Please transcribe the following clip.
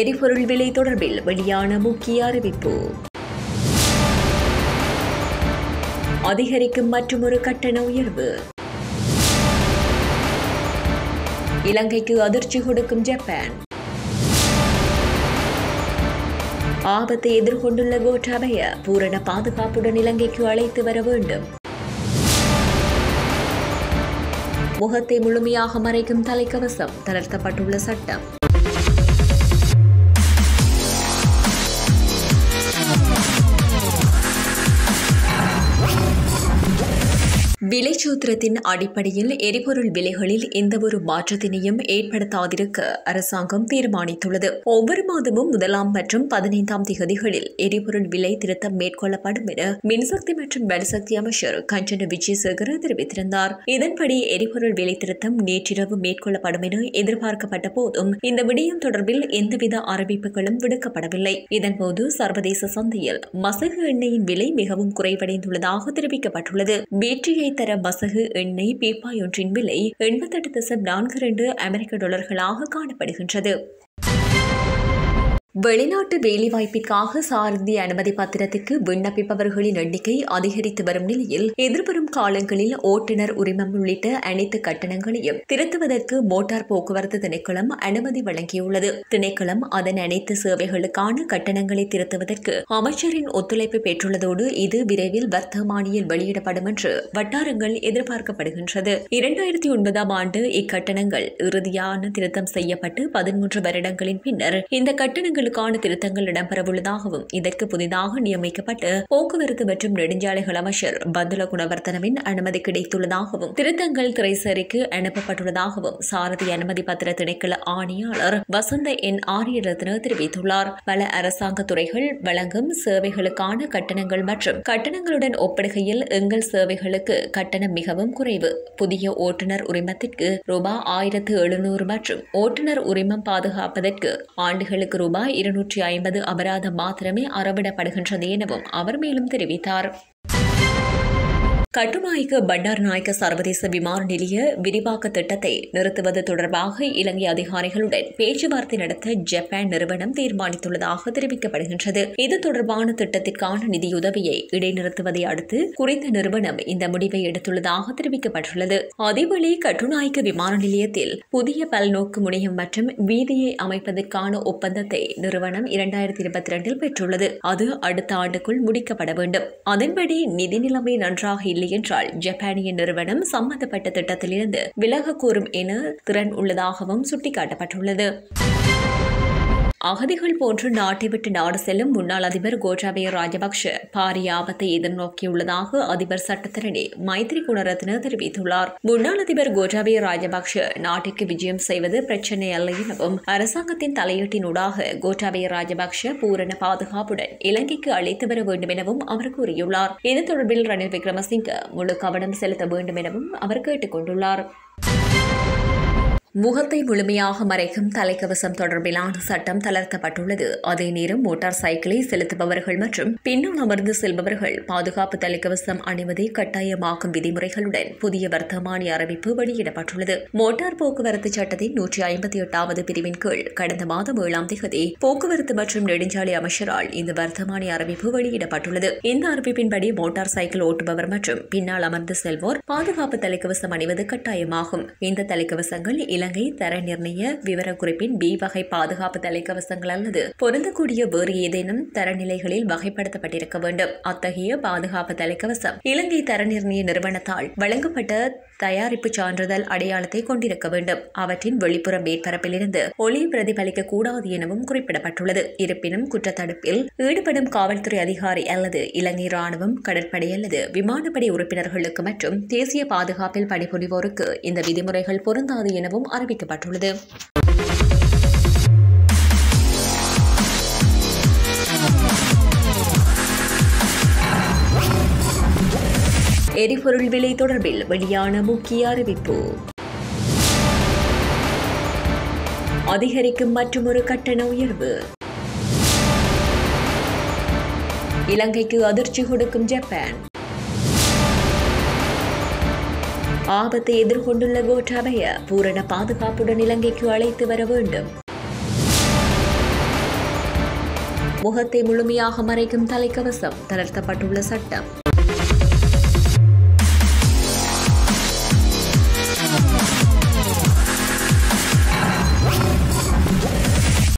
எரிபொருள் விலை தொடர்பில் வெளியான முக்கிய அறிவிப்பு அதிகரிக்கும் மற்றொரு கட்டண உயர்வு இலங்கைக்கு அதிர்ச்சி கொடுக்கும் ஜப்பான் ஆபத்தை எதிர்கொண்டுள்ள கோட்டாபய பூரண பாதுகாப்புடன் இலங்கைக்கு அழைத்து வர வேண்டும் முகத்தை முழுமையாக மறைக்கும் தலைக்கவசம் தளர்த்தப்பட்டுள்ள சட்டம் விலைச்சூத்திரத்தின் அடிப்படையில் எரிபொருள் விலைகளில் எந்தவொரு மாற்றத்தினையும் ஏற்படுத்தாதிருக்க அரசாங்கம் தீர்மானித்துள்ளது ஒவ்வொரு மாதமும் முதலாம் மற்றும் பதினைந்தாம் திகதிகளில் எரிபொருள் விலை திருத்தம் மேற்கொள்ளப்படும் என மின்சக்தி மற்றும் வலுசக்தி அமைச்சர் கஞ்சன விஜயசேகர தெரிவித்திருந்தார் இதன்படி எரிபொருள் விலை திருத்தம் நேற்றிரவு மேற்கொள்ளப்படும் என எதிர்பார்க்கப்பட்ட போதும் இந்த விடயம் தொடர்பில் எந்தவித அறிவிப்புகளும் விடுக்கப்படவில்லை இதன்போது சர்வதேச சந்தையில் மசகு எண்ணெயின் விலை மிகவும் குறைவடைந்துள்ளதாக தெரிவிக்கப்பட்டுள்ளது பேட்டரியை தர மசகு எண்ணெய் பீப்பாய் ஒன்றின் விலை எண்பத்தெட்டு தசம் நான்கு இரண்டு அமெரிக்க டாலர்களாக காணப்படுகின்றது வெளிநாட்டு வேலைவாய்ப்பிற்காக சாரதி அனுமதி பத்திரத்துக்கு விண்ணப்பிப்பவர்களின் எண்ணிக்கை அதிகரித்து வரும் நிலையில் எதிர்வரும் காலங்களில் ஓட்டுநர் உரிமம் உள்ளிட்ட அனைத்து கட்டணங்களையும் திருத்துவதற்கு மோட்டார் போக்குவரத்து திணைக்களம் அனுமதி வழங்கியுள்ளது திணைக்களம் அதன் அனைத்து சேவைகளுக்கான கட்டணங்களை திருத்துவதற்கு அமைச்சரின் ஒத்துழைப்பு பெற்றுள்ளதோடு இது விரைவில் வர்த்தமானியில் வெளியிடப்படும் என்று வட்டாரங்கள் எதிர்பார்க்கப்படுகின்றது இரண்டாயிரத்தி ஒன்பதாம் ஆண்டு இக்கட்டணங்கள் இறுதியான திருத்தம் செய்யப்பட்டு பதிமூன்று வருடங்களின் பின்னர் இந்த கட்டணங்கள் போக்குவரத்துகளுக்கான திருத்தங்கள் இடம்பெறவுள்ளதாகவும் இதற்கு புதிதாக நியமிக்கப்பட்டு போக்குவரத்து மற்றும் நெடுஞ்சாலைகள் அமைச்சர் பந்துல குணவர்த்தனவின் அனுமதி கிடைத்துள்ளதாகவும் திருத்தங்கள் திரைசேரிக்கு அனுப்பப்பட்டுள்ளதாகவும் சாரதி அனுமதி பத்திர திணைக்கள ஆணையாளர் வசந்த என் ஆரியரத்ன தெரிவித்துள்ளார் பல அரசாங்க துறைகள் வழங்கும் சேவைகளுக்கான கட்டணங்கள் மற்றும் கட்டணங்களுடன் ஒப்பிடுகையில் எங்கள் சேவைகளுக்கு கட்டணம் மிகவும் குறைவு புதிய ஓட்டுநர் உரிமத்திற்கு ரூபாய் ஆயிரத்து எழுநூறு மற்றும் ஓட்டுநர் உரிமம் பாதுகாப்பதற்கு ஆண்டுகளுக்கு ரூபாய் இருநூற்றி ஐம்பது அபராதம் மாத்திரமே அறவிடப்படுகின்றது எனவும் அவர் மேலும் தெரிவித்தார் கட்டுநாயக்க பண்டார் நாயக்க சர்வதேச விமான நிலைய விரிவாக்க திட்டத்தை நிறுத்துவது தொடர்பாக இலங்கை அதிகாரிகளுடன் பேச்சுவார்த்தை நடத்த ஜப்பான் நிறுவனம் தீர்மானித்துள்ளதாக தெரிவிக்கப்படுகின்றது இது தொடர்பான திட்டத்திற்கான நிதியுதவியை இடைநிறுத்துவதை அடுத்து குறித்த நிறுவனம் இந்த முடிவை எடுத்துள்ளதாக தெரிவிக்கப்பட்டுள்ளது அதேவேளை கட்டுநாயக்க விமான நிலையத்தில் புதிய பல்நோக்கு முனையம் மற்றும் வீதியை அமைப்பதற்கான ஒப்பந்தத்தை நிறுவனம் இரண்டாயிரத்தி இருபத்தி இரண்டில் பெற்றுள்ளது அது அடுத்த ஆண்டுக்குள் முடிக்கப்பட வேண்டும் அதன்படி நிதி நிலைமை நன்றாக இல்லை இல்லை என்றால் ஜப்பானிய நிறுவனம் சம்பந்தப்பட்ட திட்டத்திலிருந்து விலக கூறும் என திறன் உள்ளதாகவும் சுட்டிக்காட்டப்பட்டுள்ளது அகதிகள் போன்று நாட்டை விட்டு நாடு செல்லும் முன்னாள் அதிபர் கோட்டாபய ராஜபக்ஷ பாரிய ஆபத்தை எதிர்நோக்கியுள்ளதாக அதிபர் சட்டத்தரணி மைத்ரி குணரத்ன தெரிவித்துள்ளார் முன்னாள் அதிபர் கோட்டாபய ராஜபக்ஷ நாட்டிற்கு விஜயம் செய்வது பிரச்சினை அல்ல எனவும் அரசாங்கத்தின் தலையீட்டினூடாக கோட்டாபய ராஜபக்ஷ பூரண பாதுகாப்புடன் இலங்கைக்கு அழைத்து வர வேண்டும் எனவும் அவர் கூறியுள்ளார் இது தொடர்பில் ரணில் விக்ரமசிங்க முழு கவனம் செலுத்த வேண்டும் எனவும் அவர் கேட்டுக் கொண்டுள்ளார் முகத்தை முழுமையாக மறைக்கும் தலைக்கவசம் தொடர்பிலான சட்டம் தளர்த்தப்பட்டுள்ளது அதே நேரம் மோட்டார் சைக்கிளை செலுத்துபவர்கள் மற்றும் பின்னால் அமர்ந்து செல்பவர்கள் பாதுகாப்பு தலைக்கவசம் அணிவதை கட்டாயமாக்கும் விதிமுறைகளுடன் புதிய வர்த்தமானி அறிவிப்பு வெளியிடப்பட்டுள்ளது மோட்டார் போக்குவரத்து சட்டத்தின் நூற்றி ஐம்பத்தி எட்டாவது பிரிவின் கீழ் கடந்த மாதம் ஏழாம் தேதி போக்குவரத்து மற்றும் நெடுஞ்சாலை அமைச்சரால் இந்த வர்த்தமானி அறிவிப்பு வெளியிடப்பட்டுள்ளது இந்த அறிவிப்பின்படி மோட்டார் சைக்கிள் ஓட்டுபவர் மற்றும் பின்னால் அமர்ந்து செல்வோர் பாதுகாப்பு தலைக்கவசம் அணிவது கட்டாயமாகும் இந்த தலைக்கவசங்கள் இலங்கை தர நிர்ணய விவரக்குறிப்பின் பி வகை பாதுகாப்பு தலைக்கவசங்கள் அல்லது பொருந்தக்கூடிய வேறு ஏதேனும் தரநிலைகளில் வகைப்படுத்தப்பட்டிருக்க வேண்டும் அத்தகைய பாதுகாப்பு தலைக்கவசம் இலங்கை தர நிர்ணய நிறுவனத்தால் வழங்கப்பட்ட தயாரிப்பு சான்றிதழ் அடையாளத்தை கொண்டிருக்க வேண்டும் அவற்றின் வெளிப்புற மேற்பரப்பிலிருந்து ஒளி பிரதிபலிக்க கூடாது எனவும் குறிப்பிடப்பட்டுள்ளது இருப்பினும் குற்றத்தடுப்பில் ஈடுபடும் காவல்துறை அதிகாரி அல்லது இலங்கை ராணுவம் கடற்படை அல்லது விமானப்படை உறுப்பினர்களுக்கு மற்றும் தேசிய பாதுகாப்பில் பணிபுரிவோருக்கு இந்த விதிமுறைகள் பொருந்தாது எனவும் அறிவிக்கப்பட்டுள்ளது எரிபொருள் விலை தொடர்பில் வெளியான முக்கிய அறிவிப்பு அதிகரிக்கும் மற்றொரு கட்டண உயர்வு இலங்கைக்கு அதிர்ச்சி கொடுக்கும் ஜப்பான் ஆபத்தை எதிர்கொண்டுள்ள கோட்டாபய பூரண பாதுகாப்புடன் இலங்கைக்கு அழைத்து வர வேண்டும் முகத்தை முழுமையாக மறைக்கும் தலைக்கவசம் தளர்த்தப்பட்டுள்ள சட்டம்